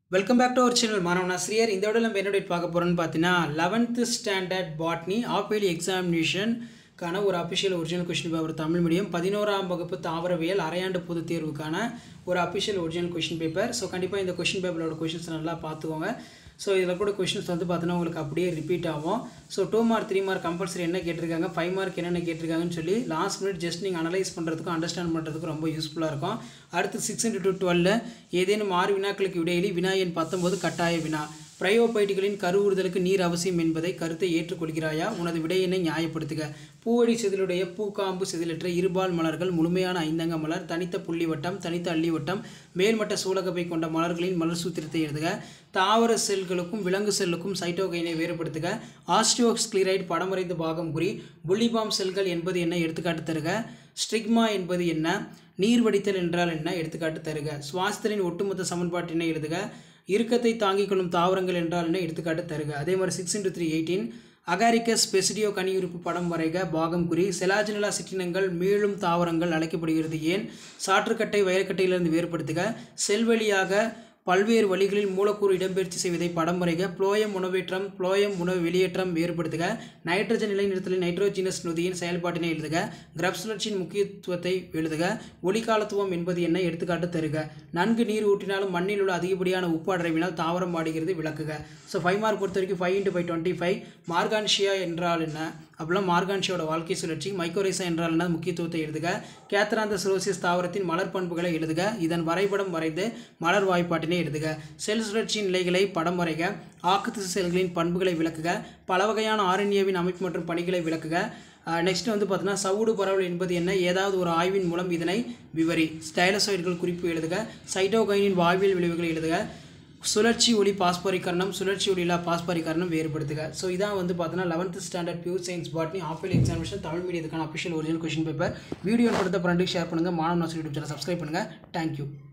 welcome back to our channel மாணவன் ஆசிரியர் இந்த விட நம்ம என்ன டேட் பார்க்க போகிறோம்னு பார்த்தீங்கன்னா லெவன்த்து ஸ்டாண்டர்ட் பாட்னி ஆப்பேலி எக்ஸாமினேஷனுக்கான ஒரு official original question paper Tamil medium பதினோராம் வகுப்பு தாவரவியல் அரையாண்டு பொதுத் தேர்வுக்கான ஒரு அஃபிஷியல் ஒரிஜினல் கொஷின் பேப்பர் ஸோ கண்டிப்பாக இந்த கொஷின் பேப்பரோட கொஷின்ஸ் நல்லா பார்த்துக்கோங்க ஸோ இதில் கூட கொஷின்ஸ் வந்து பார்த்தீங்கன்னா உங்களுக்கு அப்படியே ரிப்பீட் ஆகும் so two mark three mark compulsory என்ன கேட்டிருக்காங்க ஃபைவ் மார்க் என்னென்ன கேட்டிருக்காங்கன்னு சொல்லி லாஸ்ட் மினிட் ஜஸ்ட் நீங்கள் அனலைஸ் பண்ணுறதுக்கும் அண்டர்ஸ்டாண்ட் பண்ணுறதுக்கும் ரொம்ப யூஸ்ஃபுல்லாக இருக்கும் அடுத்து சிக்ஸ் இன்ட்டு டூ டுவெல் ஏதேனும் ஆறு வினாக்களுக்கு இடையிலே வினா எண் பத்தொன்பது கட்டாய வினா பிரயோபைட்டுகளின் கருவுறுதலுக்கு நீர் அவசியம் என்பதை கருத்தை ஏற்றுக்கொள்கிறாயா உனது விடையினை நியாயப்படுத்துக பூவடி செதிலுடைய பூக்காம்பு செதிலற்ற இருபால் மலர்கள் முழுமையான ஐந்தங்க மலர் தனித்த புள்ளி வட்டம் தனித்த அள்ளி வட்டம் மேல்மட்ட சூலகப்பை கொண்ட மலர்களின் மலர் சூத்திரத்தை எழுதுக தாவர செல்களுக்கும் விலங்கு செல்லுக்கும் சைட்டோகைனை வேறுபடுத்துக ஆஸ்டியோஸ்கிளிரைட் படமறைந்த பாகம் குறி புள்ளிபாம் செல்கள் என்பது என்ன எடுத்துக்காட்டு தருக ஸ்ட்ரிக்மா என்பது என்ன நீர் வடித்தல் என்றால் என்ன எடுத்துக்காட்டு தருக சுவாசத்தின் ஒட்டுமொத்த சமன்பாட்டினை எழுதுக இறுக்கத்தை தாங்கிக் கொள்ளும் தாவரங்கள் என்றால் என்ன எடுத்துக்காட்டு தருக அதே மாதிரி six into three eighteen agaricus பெசிடியோ கனியுறுப்பு படம் வரைக பாகம் குறி செலாஜினலா சிற்றினங்கள் மீளும் தாவரங்கள் அழைக்கப்படுகிறது ஏன் சாற்றுக்கட்டை வயற்கட்டையிலிருந்து வேறுபடுத்துக செல்வழியாக பல்வேறு வழிகளில் மூலக்கூறு இடம்பெயர்ச்சி செய்வதை படம் வரைக புளோயம் உணவேற்றம் புளோயம் உணவு வெளியேற்றம் வேறுபடுத்துக நைட்ரஜன் நிலைநிறுத்தலில் நைட்ரோஜினஸ் நொதியின் செயல்பாட்டினை எழுதுக கிரப் சுழற்சியின் முக்கியத்துவத்தை எழுதுக ஒளிக்காலத்துவம் என்பது என்ன எடுத்துக்காட்டு தருக நன்கு நீர் ஊற்றினாலும் மண்ணில் உள்ள அதிகப்படியான உப்பு அடைவினால் தாவரம் பாடுகிறது விளக்குக ஸோ ஃபைவ் மார்க் பொறுத்த வரைக்கும் five into five twenty five மார்கான்ஷியா என்றால் என்ன அப்படிலாம் மார்கான்ஷியோட வாழ்க்கை சுழற்சி மைக்கோரைசா என்றால் என்ன முக்கியத்துவத்தை எழுதுக கேத்ராந்த சிரோசிஸ் தாவரத்தின் மலர் பண்புகளை எழுதுக இதன் வரைபடம் வரைந்து மலர் வாய்ப்பாட்டினை எழுதுக செல் சுழற்சியின் நிலைகளை படம் வரைக ஆக்குத்திசு செல்களின் பண்புகளை விளக்குக பல வகையான ஆரண்யவின் அமைப்பு மற்றும் பணிகளை விளக்குக நெக்ஸ்ட் வந்து பார்த்தீங்கன்னா சவுடு பரவல் என்பது என்ன ஏதாவது ஒரு ஆய்வின் மூலம் இதனை விவரி ஸ்டைலசாய்டுகள் குறிப்பு எழுதுக சைட்டோகைனின் வாழ்வியல் விளைவுகளை எழுதுக சுழற்சி ஒளி பாஸ்பரிகரணம் சுழற்சி ஒளியில்லா பாஸ்பரிகரணம் வேறுபடுத்துக ஸோ இதான் வந்து பார்த்தீங்கன்னா eleventh standard pure science botany ஆஃபில் எக்ஸாமினேஷன் தமிழ் மீடியத்துக்கான official original question paper video கொடுத்த ஃப்ரெண்டுக்கு ஷேர் பண்ணுங்கள் மாணவ நாசர் யூடியூப் சேனல் சப்ஸ்கிரைப் பண்ணுங்கள் தேங்க்யூ